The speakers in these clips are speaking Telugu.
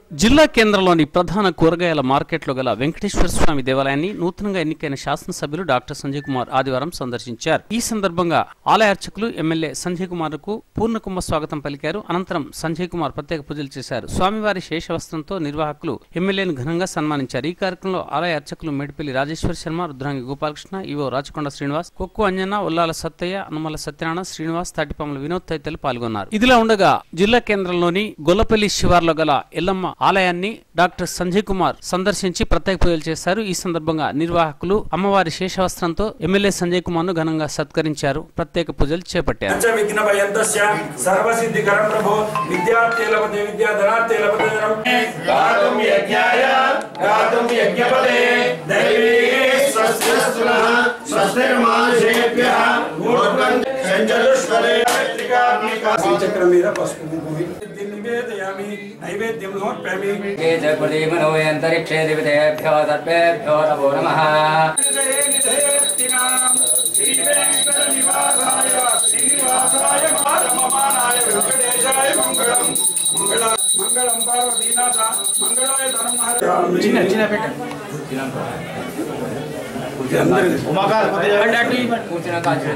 జిల్లా కేంద్రంలోని ప్రధాన కూరగాయల మార్కెట్లో గల వెంకటేశ్వర స్వామి దేవాలయాన్ని నూతనంగా ఎన్నికైన శాసనసభ్యులు డాక్టర్ సంజయ్ కుమార్ ఆదివారం సందర్శించారు ఈ సందర్భంగా ఆలయ అర్చకులు ఎమ్మెల్యే సంజయ్ కుమార్ కు పూర్ణకుంభ స్వాగతం పలికారు అనంతరం సంజయ్ కుమార్ ప్రత్యేక పూజలు చేశారు స్వామివారి శేషవస్త్రంతో నిర్వాహకులు ఎమ్మెల్యేను ఘనంగా సన్మానించారు ఈ కార్యక్రమంలో ఆలయ అర్చకులు మేడిపల్లి రాజేశ్వర శర్మ రుద్రాంగి గోపాలకృష్ణ ఈవో రాచకొండ శ్రీనివాస్ కొక్కు అంజన ఉల్లాల సత్తయ్య అనుమల సత్యనారాయణ శ్రీనివాస్ తాటిపాముల వినోద్ తదితరులు పాల్గొన్నారు ఇదిలా ఉండగా జిల్లా కేంద్రంలోని గొల్లపల్లి శివార్లో గల ఎల్లమ్మ ఆలయాన్ని డాక్టర్ సంజయ్ కుమార్ సందర్శించి ప్రత్యేక పూజలు చేశారు ఈ సందర్భంగా నిర్వాహకులు అమ్మవారి శేషవస్త్రంతో ఎమ్మెల్యే సంజయ్ కుమార్ ను ఘనంగా సత్కరించారు ప్రత్యేక పూజలు చేపట్టారు పంచ విఘ్న భయంతస్య సర్వసిద్ధికరం ప్రభో విద్యార్థి లభతే విద్యాధనార్థి లభతే ధనం గాతుం యజ్ఞాయ గాతుం యజ్ఞపదే దైవీ స్వస్తిరస్తునః స్వస్తిర్మానుషేభ్యః మూఢ్వం సంచతుష్పదే శ్రీచక్రం మీద పసుపు కుంకుమ నివేదయామి నైవేద్యం సమర్పయామి प्रदीपनोऽन्तरिक्षे दिवितेभ्यो सर्वेभ्यो नमो नमः చిన్న చిన్న కూర్చున్న కాల్చి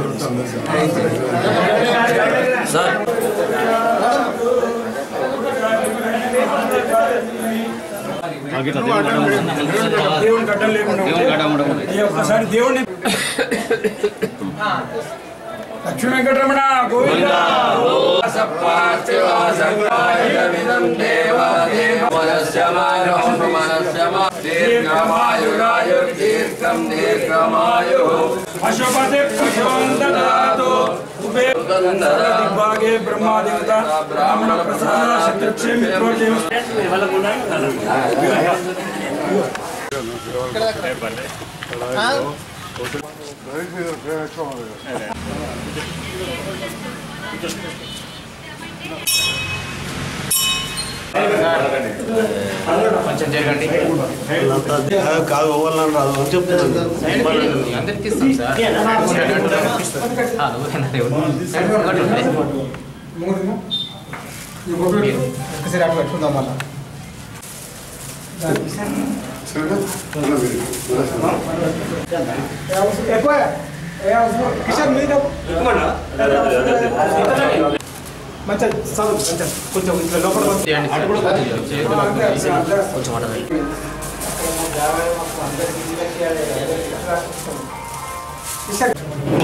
దేవుని గడ్డం లేకుండా ఈ ఒక్కసారి దేవుడిని లక్ష్మీ వెంకటరమణ గోవింద అశోపతి పశువంతదాతో కుబే దిగ్భాగే బ్రహ్మాదేవత బ్రాహ్మణ ప్రసాద శత్రుక్షే మిత్రోజే కొంచెం జరగండి కాదు ఓవర్ రాదు అని చెప్తున్నాను అందరికి ఇస్తాం సార్ ఆ, నువ్వేనా దేవుడు? ఇంకోటి ఉంది. ఒక్కసారి అట్లా పెట్టుకుందాం మళ్ళా ఎక్కువ కిషన్ మీద మంచిగా చదువు కొంచెం కొంచెం ఇట్లా లోపల చేయండి సార్. చేతులు కొంచెం అడగండి. కిషన్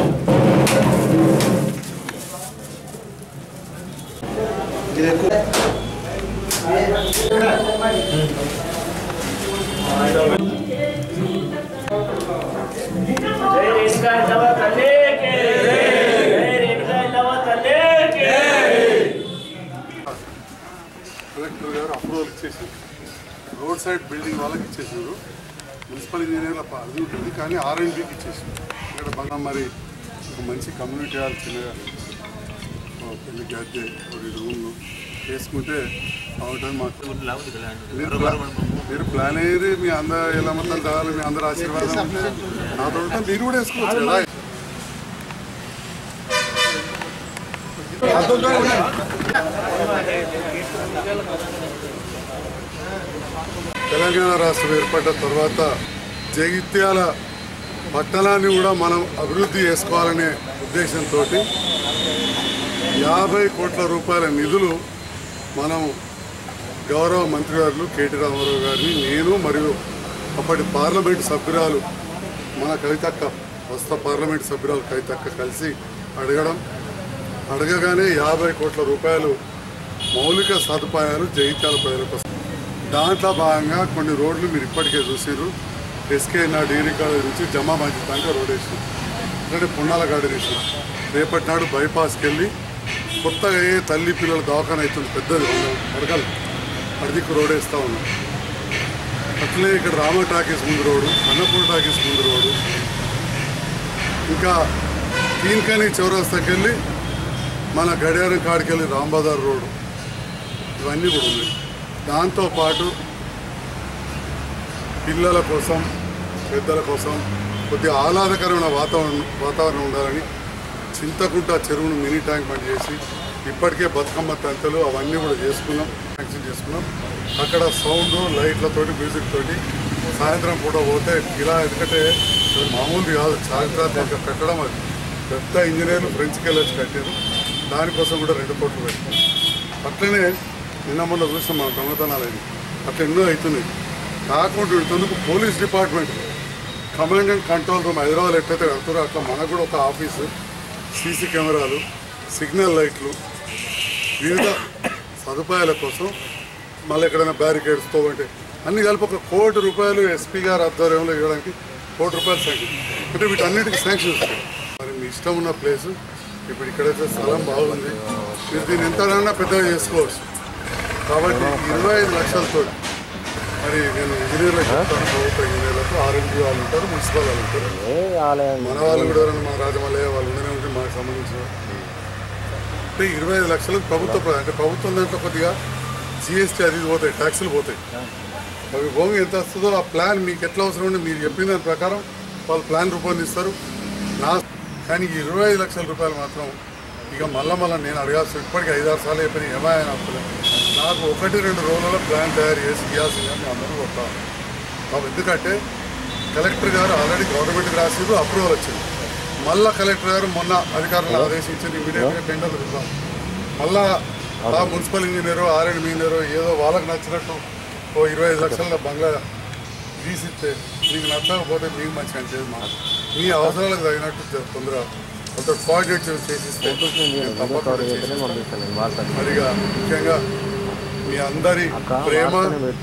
కలెక్టర్ గారు అప్రూవల్ ఇచ్చేసారు రోడ్ సైడ్ బిల్డింగ్ వాళ్ళకి ఇచ్చేసారు మున్సిపల్ ఇంజనీర్ల ప- అది ఉంటుంది కానీ ఆర్ఎండ్బికి ఇచ్చేసారు ఇక్కడ బాగా మరి ఒక మంచి కమ్యూనిటీ హాల్ చిన్నగా ఒక పెళ్లి గద్దె ఒక రూమ్లు చేసుకుంటే బాగుంటుంది మాకు మీరు ప్లా- మీరు ప్లాన్ అయ్యేది మీ అందరు ఎలా మొత్తం కావాలి మీ అందరు ఆశీర్వాదం ఉంటే నాతో ఉంటే మీరు కూడా వేసుకోవచ్చు కదా తెలంగాణ రాష్ట్రం ఏర్పడ్డ తర్వాత జగిత్యాల పట్టణాన్ని కూడా మనం అభివృద్ధి చేసుకోవాలనే ఉద్దేశంతో యాభై కోట్ల రూపాయల నిధులు మనం గౌరవ మంత్రి గారు కేటీ రామారావు గారిని నేను మరియు అప్పటి పార్లమెంటు సభ్యురాలు మన కవితక్క ప్రస్తుత పార్లమెంటు సభ్యురాలు కవితక్క కలిసి అడగడం అడగగానే యాభై కోట్ల రూపాయలు మౌలిక సదుపాయాలు జగిత్యాల ప్రజలకు వస్తాయి. దాంట్లో భాగంగా కొన్ని రోడ్లు మీరు ఇప్పటికే చూసారు ఎస్కే నా డిగ్రీ కాలేజ్ నుంచి జమా మంచి దాకా రోడ్ వేసినాం అంటే పున్నాల గార్డెన్ వేసినాం రేపటి నాడు బైపాస్కి వెళ్ళి కొత్తగా ఏ తల్లి పిల్లల దవాఖాన అవుతుంది పెద్దది అడగలు అడిదిక్కు రోడ్ వేస్తూ ఉన్నాం అట్లే ఇక్కడ రామ టాకీస్ ముందు రోడ్డు అన్నపూర్ టాకీస్ ముందు రోడ్డు ఇంకా తీన్కని చౌరస్తాకి వెళ్ళి మన గడియారం కాడికి వెళ్ళి రాంబజార్ రోడ్డు ఇవన్నీ కూడా ఉన్నాయి దాంతోపాటు పిల్లల కోసం పెద్దల కోసం కొద్దిగా ఆహ్లాదకరమైన వాతావరణం వాతావరణం ఉండాలని చింతకుంట చెరువును మినీ ట్యాంక్ బండ్ చేసి ఇప్పటికే బతుకమ్మ తంతలు అవన్నీ కూడా చేసుకున్నాం శాంక్షన్ చేసుకున్నాం అక్కడ సౌండ్ లైట్లతోటి మ్యూజిక్ తోటి సాయంత్రం పూట పోతే ఇలా ఎందుకంటే అది మామూలుది కాదు చారిత్రాత్మక కట్టడం అది పెద్ద ఇంజనీర్లు ఫ్రెంచ్కి వెళ్ళొచ్చి కట్టారు దానికోసం కూడా రెండు కోట్లు పెట్టారు అట్లనే నిన్న మొన్న చూసాం మన దొంగతనాలు అయింది అట్లా ఎన్నో అవుతున్నాయి కాకుండా వీటిందుకు police department command and control room Hyderabad ఎట్లయితే కడుతారో అట్లా మనకు కూడా ఒక ఆఫీసు సీసీ కెమెరాలు సిగ్నల్ లైట్లు వివిధ సదుపాయాల కోసం మళ్ళీ ఎక్కడైనా బ్యారికేడ్స్ తోవంటే అన్ని కలిపి ఒక కోటి రూపాయలు ఎస్పీ గారి ఆధ్వర్యంలో ఇవ్వడానికి కోటి రూపాయలు శాంక్షన్ అంటే వీటన్నిటికీ శాంక్షన్ ఇస్తారు మరి మీ ఇష్టం ఉన్న ప్లేస్ ఇప్పుడు ఇక్కడైతే స్థలం బాగుంది మీరు దీన్ని ఎంతైనా పెద్దగా చేసుకోవచ్చు కాబట్టి ఇరవై ఐదు లక్షలతో మరి నేను ఇంజనీర్లకు చెప్తాను ప్రభుత్వ ఇంజనీర్లకు ఆర్ఎంపీ వాళ్ళు ఉంటారు మున్సిపల్ వాళ్ళు ఉంటారు మన వాళ్ళు కూడా ఎవరైనా మన రాజమల్లయ్య వాళ్ళు ఉండనే ఉంటే మాకు సంబంధించిన అంటే ఇరవై ఐదు లక్షలకు ప్రభుత్వ ప్ర- అంటే ప్రభుత్వం దాంట్లో కొద్దిగా జిఎస్టీ అది ఇది పోతాయి ట్యాక్సులు పోతాయి అవి భూమి ఎంత వస్తుందో ఆ ప్లాన్ మీకు ఎట్లా అవసరం ఉంటే మీరు చెప్పిన దాని ప్రకారం వాళ్ళు ప్లాన్ రూపొందిస్తారు నా కానీ ఈ ఇరవై ఐదు లక్షల రూపాయలు మాత్రం ఇక మళ్ళా మళ్ళీ నేను అడగాల్సి ఇప్పటికీ ఐదారు సార్లు చెప్పిన ఏమాయన నాకు ఒకటి రెండు రోజులలో ప్లాన్ తయారు చేసి ఇవ్వాల్సిందని మీ అందరూ కొట్టాలి కాబట్టి ఎందుకంటే కలెక్టర్ గారు ఆల్రెడీ గవర్నమెంట్కి రాసిరు అప్రూవల్ వచ్చింది మళ్ళా కలెక్టర్ గారు మొన్న అధికారులను ఆదేశించి ఇమీడియట్గా టెండర్లు ఇద్దాం మళ్ళా ఆ మున్సిపల్ ఇంజనీరు ఆర్ఎండ్ ఇంజనీరు ఏదో వాళ్ళకి నచ్చినట్టు ఓ ఇరవై ఐదు లక్షల బంగ్లా తీసిస్తే మీకు నచ్చకపోతే మీకు మంచిగా అనిపించేది మా మీ అవసరాలకు తగినట్టు జర తొందరగా కొంత కోఆర్డినేట్ చేసిస్తే నేను తప్పకుండా చేసిస్తాను. మరిగా ముఖ్యంగా మీ అందరి ప్రేమ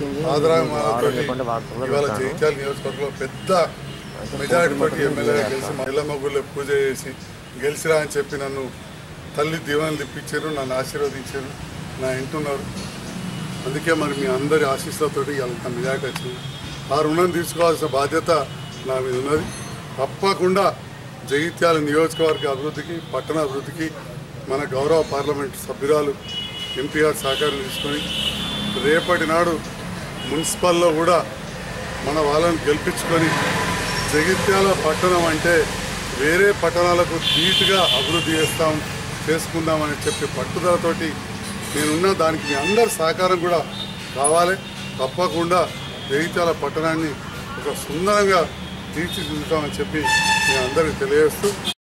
ఆదరాలతో ఇవాళ జగిత్యాల నియోజకవర్గంలో పెద్ద మెజారిటీ తోటి ఎమ్మెల్యే గెలిచి మహిళమ్మ గుళ్ళో పూజ చేసి గెలిచిరా అని చెప్పి నన్ను తల్లి దీవెనలు ఇప్పించారు నన్ను ఆశీర్వదించారు నా ఇంటున్నారు అందుకే మరి మీ అందరి ఆశీస్సులతోటి ఇవాళ మెజారిటీ వచ్చింది ఆ రుణం తీసుకోవాల్సిన బాధ్యత నా మీద ఉన్నది తప్పకుండా జగిత్యాల నియోజకవర్గ అభివృద్ధికి పట్టణ అభివృద్ధికి మన గౌరవ పార్లమెంట్ సభ్యురాలు ఎంపీఆర్ సహకారం తీసుకొని రేపటి నాడు మున్సిపల్లో కూడా మన వాళ్ళని గెలిపించుకొని జగిత్యాల పట్టణం అంటే వేరే పట్టణాలకు ధీటుగా అభివృద్ధి చేస్తాం చేసుకుందామని చెప్పి పట్టుదలతోటి నేనున్న దానికి మీ అందరి సహకారం కూడా కావాలి తప్పకుండా జగిత్యాల పట్టణాన్ని ఒక సుందరంగా తీర్చిదిద్దుతామని చెప్పి మీ అందరికీ తెలియజేస్తూ